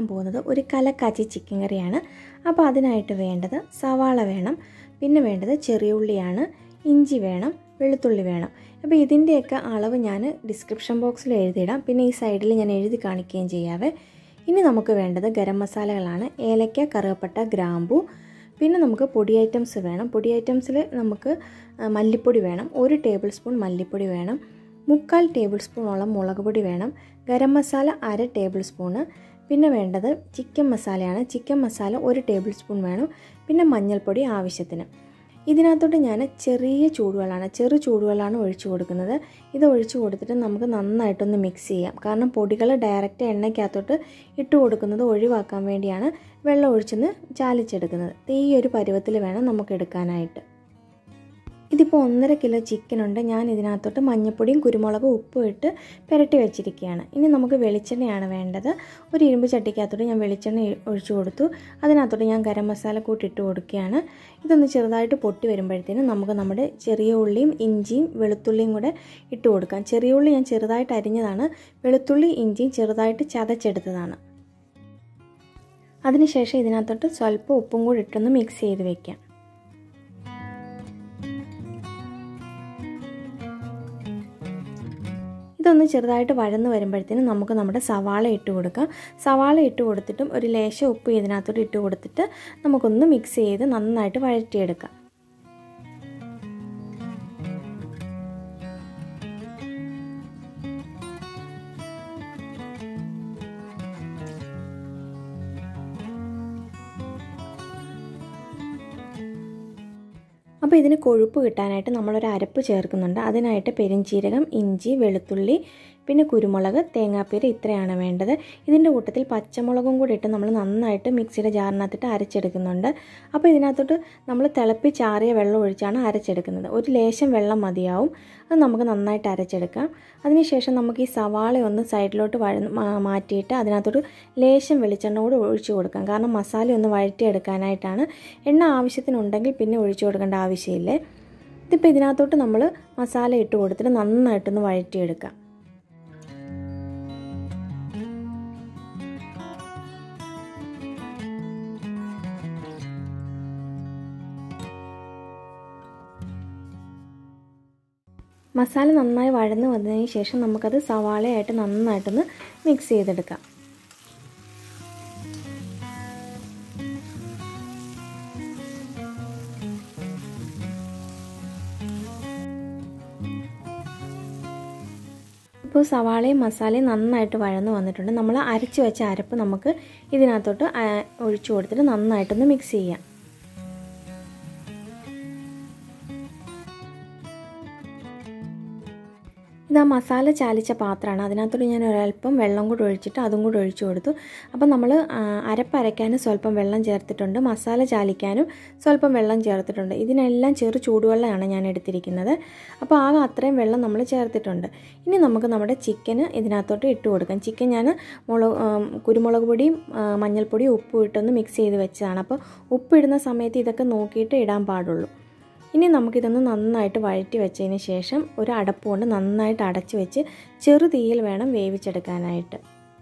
ഉണ്ടാക്കാൻ പോകുന്നത് ഒരു കലക്കാച്ചി ചിക്കൻ കറിയാണ് അപ്പോൾ അതിനായിട്ട് വേണ്ടത് സവാള വേണം പിന്നെ വേണ്ടത് ചെറിയ ഉള്ളിയാണ് ഇഞ്ചി വേണം വെളുത്തുള്ളി വേണം അപ്പോൾ ഇതിൻ്റെയൊക്കെ അളവ് ഞാൻ ഡിസ്ക്രിപ്ഷൻ ബോക്സിൽ എഴുതിയിടാം പിന്നെ ഈ സൈഡിൽ ഞാൻ എഴുതി കാണിക്കുകയും ചെയ്യാവേ ഇനി നമുക്ക് വേണ്ടത് ഗരം മസാലകളാണ് ഏലക്ക കറുവപ്പട്ട ഗ്രാമ്പു പിന്നെ നമുക്ക് പൊടി ഐറ്റംസ് വേണം പൊടി ഐറ്റംസിൽ നമുക്ക് മല്ലിപ്പൊടി വേണം ഒരു ടേബിൾ സ്പൂൺ മല്ലിപ്പൊടി വേണം മുക്കാൽ ടേബിൾ സ്പൂണോളം മുളക് പൊടി വേണം ഗരം മസാല അര ടേബിൾ സ്പൂണ് പിന്നെ വേണ്ടത് ചിക്കൻ മസാലയാണ് ചിക്കൻ മസാല ഒരു ടേബിൾ സ്പൂൺ വേണം പിന്നെ മഞ്ഞൾപ്പൊടി ആവശ്യത്തിന് ഇതിനകത്തോട്ട് ഞാൻ ചെറിയ ചൂടുവെള്ളമാണ് ചെറു ചൂടുവെള്ളമാണ് ഒഴിച്ചു കൊടുക്കുന്നത് ഇത് ഒഴിച്ചു കൊടുത്തിട്ട് നമുക്ക് നന്നായിട്ടൊന്ന് മിക്സ് ചെയ്യാം കാരണം പൊടികൾ ഡയറക്റ്റ് എണ്ണയ്ക്കകത്തോട്ട് ഇട്ട് കൊടുക്കുന്നത് ഒഴിവാക്കാൻ വേണ്ടിയാണ് വെള്ളം ഒഴിച്ചൊന്ന് ചാലിച്ചെടുക്കുന്നത് ഈ ഒരു പരുവത്തിൽ വേണം നമുക്ക് എടുക്കാനായിട്ട് ഇതിപ്പോൾ ഒന്നര കിലോ ചിക്കനുണ്ട് ഞാൻ ഇതിനകത്തോട്ട് മഞ്ഞൾപ്പൊടിയും കുരുമുളകും ഉപ്പും ഇട്ട് പുരട്ടി വെച്ചിരിക്കുകയാണ് ഇനി നമുക്ക് വെളിച്ചെണ്ണയാണ് വേണ്ടത് ഒരു ഇരുമ്പ് ചട്ടിക്കകത്തോട്ട് ഞാൻ വെളിച്ചെണ്ണ ഒഴിച്ചു കൊടുത്തു അതിനകത്തോട്ട് ഞാൻ ഗരം മസാല കൂട്ടി ഇട്ട് കൊടുക്കുകയാണ് ഇതൊന്ന് ചെറുതായിട്ട് പൊട്ടി വരുമ്പോഴത്തേനും നമുക്ക് നമ്മുടെ ചെറിയ ഉള്ളിയും ഇഞ്ചിയും വെളുത്തുള്ളിയും കൂടെ ഇട്ട് കൊടുക്കാം ചെറിയ ഉള്ളി ഞാൻ ചെറുതായിട്ട് അരിഞ്ഞതാണ് വെളുത്തുള്ളി ഇഞ്ചിയും ചെറുതായിട്ട് ചതച്ചെടുത്തതാണ് അതിനുശേഷം ഇതിനകത്തോട്ട് സ്വല്പം ഉപ്പും കൂടി ഇട്ടൊന്ന് മിക്സ് ചെയ്ത് വെക്കാം ഇതൊന്ന് ചെറുതായിട്ട് വഴന്ന് വരുമ്പോഴത്തേനും നമുക്ക് നമ്മുടെ സവാള ഇട്ട് കൊടുക്കാം സവാള ഇട്ട് കൊടുത്തിട്ടും ഒരു ലേശം ഉപ്പ് ഇതിനകത്തോട്ട് ഇട്ട് കൊടുത്തിട്ട് നമുക്കൊന്ന് മിക്സ് ചെയ്ത് നന്നായിട്ട് വഴറ്റിയെടുക്കാം അപ്പോൾ ഇതിന് കൊഴുപ്പ് കിട്ടാനായിട്ട് നമ്മളൊരു അരപ്പ് ചേർക്കുന്നുണ്ട് അതിനായിട്ട് പെരിഞ്ചീരകം ഇഞ്ചി വെളുത്തുള്ളി പിന്നെ കുരുമുളക് തേങ്ങാപ്പീര ഇത്രയാണ് വേണ്ടത് ഇതിൻ്റെ കൂട്ടത്തിൽ പച്ചമുളകും കൂടി ഇട്ട് നമ്മൾ നന്നായിട്ട് മിക്സിയുടെ ജാറിനകത്തിട്ട് അരച്ചെടുക്കുന്നുണ്ട് അപ്പോൾ ഇതിനകത്തോട്ട് നമ്മൾ തിളപ്പിച്ചാറിയ വെള്ളം ഒഴിച്ചാണ് അരച്ചെടുക്കുന്നത് ഒരു ലേശം വെള്ളം മതിയാവും അത് നമുക്ക് നന്നായിട്ട് അരച്ചെടുക്കാം അതിനുശേഷം നമുക്ക് ഈ സവാള ഒന്ന് സൈഡിലോട്ട് വഴ മാറ്റിയിട്ട് അതിനകത്തോട്ട് ലേശം വെളിച്ചെണ്ണ കൂടി ഒഴിച്ചു കൊടുക്കാം കാരണം മസാല ഒന്ന് വഴറ്റിയെടുക്കാനായിട്ടാണ് എണ്ണ ആവശ്യത്തിനുണ്ടെങ്കിൽ പിന്നെ ഒഴിച്ചു കൊടുക്കേണ്ട ആവശ്യമില്ലേ ഇതിപ്പോൾ ഇതിനകത്തോട്ട് നമ്മൾ മസാല ഇട്ട് കൊടുത്തിട്ട് നന്നായിട്ടൊന്ന് വഴറ്റിയെടുക്കാം മസാല നന്നായി വഴന്ന് വന്നതിന് ശേഷം നമുക്കത് സവാളയായിട്ട് നന്നായിട്ടൊന്ന് മിക്സ് ചെയ്തെടുക്കാം ഇപ്പോൾ സവാളയും മസാലയും നന്നായിട്ട് വഴന്ന് വന്നിട്ടുണ്ട് നമ്മൾ അരച്ച് വെച്ച അരപ്പ് നമുക്ക് ഇതിനകത്തോട്ട് ഒഴിച്ചു കൊടുത്തിട്ട് നന്നായിട്ടൊന്ന് മിക്സ് ചെയ്യാം ഇതാ മസാല ചാലിച്ച പാത്രമാണ് അതിനകത്തോട് ഞാൻ ഒരല്പം വെള്ളം കൂടി ഒഴിച്ചിട്ട് അതും കൂടി ഒഴിച്ചു കൊടുത്തു അപ്പം നമ്മൾ അരപ്പരയ്ക്കാനും സ്വല്പം വെള്ളം ചേർത്തിട്ടുണ്ട് മസാല ചാലിക്കാനും സ്വല്പം വെള്ളം ചേർത്തിട്ടുണ്ട് ഇതിനെല്ലാം ചെറു ചൂടുവെള്ളമാണ് ഞാൻ എടുത്തിരിക്കുന്നത് അപ്പോൾ ആകെ അത്രയും വെള്ളം നമ്മൾ ചേർത്തിട്ടുണ്ട് ഇനി നമുക്ക് നമ്മുടെ ചിക്കന് ഇതിനകത്തോട്ട് ഇട്ട് കൊടുക്കാം ചിക്കൻ ഞാൻ മുളക് കുരുമുളക് പൊടിയും മഞ്ഞൾപ്പൊടിയും ഉപ്പും ഇട്ടൊന്ന് മിക്സ് ചെയ്ത് വെച്ചതാണ് അപ്പോൾ ഉപ്പിടുന്ന സമയത്ത് ഇതൊക്കെ നോക്കിയിട്ട് ഇടാൻ പാടുള്ളൂ ഇനി നമുക്കിതൊന്ന് നന്നായിട്ട് വഴറ്റി വെച്ചതിന് ശേഷം ഒരു അടപ്പ് കൊണ്ട് നന്നായിട്ട് അടച്ചു വെച്ച് ചെറു തീയിൽ വേണം വേവിച്ചെടുക്കാനായിട്ട്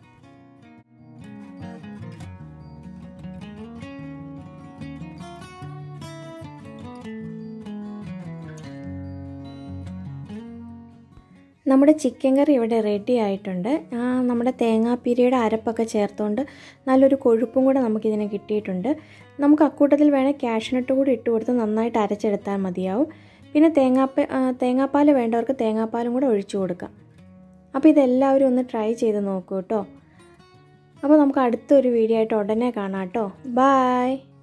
നമ്മുടെ ചിക്കൻ കറി ഇവിടെ റെഡി ആയിട്ടുണ്ട് നമ്മുടെ തേങ്ങാപ്പീരയുടെ അരപ്പൊക്കെ ചേർത്തുകൊണ്ട് നല്ലൊരു കൊഴുപ്പും കൂടെ നമുക്കിതിന് കിട്ടിയിട്ടുണ്ട് നമുക്ക് അക്കൂട്ടത്തിൽ വേണേൽ ക്യാഷ്നട്ട് കൂടി ഇട്ട് കൊടുത്ത് നന്നായിട്ട് അരച്ചെടുത്താൽ മതിയാവും പിന്നെ തേങ്ങാപ്പ തേങ്ങാപ്പാൽ വേണ്ടവർക്ക് തേങ്ങാപ്പാലും കൂടെ ഒഴിച്ചു കൊടുക്കാം അപ്പോൾ ഇതെല്ലാവരും ഒന്ന് ട്രൈ ചെയ്ത് നോക്കൂ കേട്ടോ അപ്പോൾ നമുക്ക് അടുത്തൊരു വീഡിയോ ആയിട്ട് ഉടനെ കാണാം കേട്ടോ ബായ്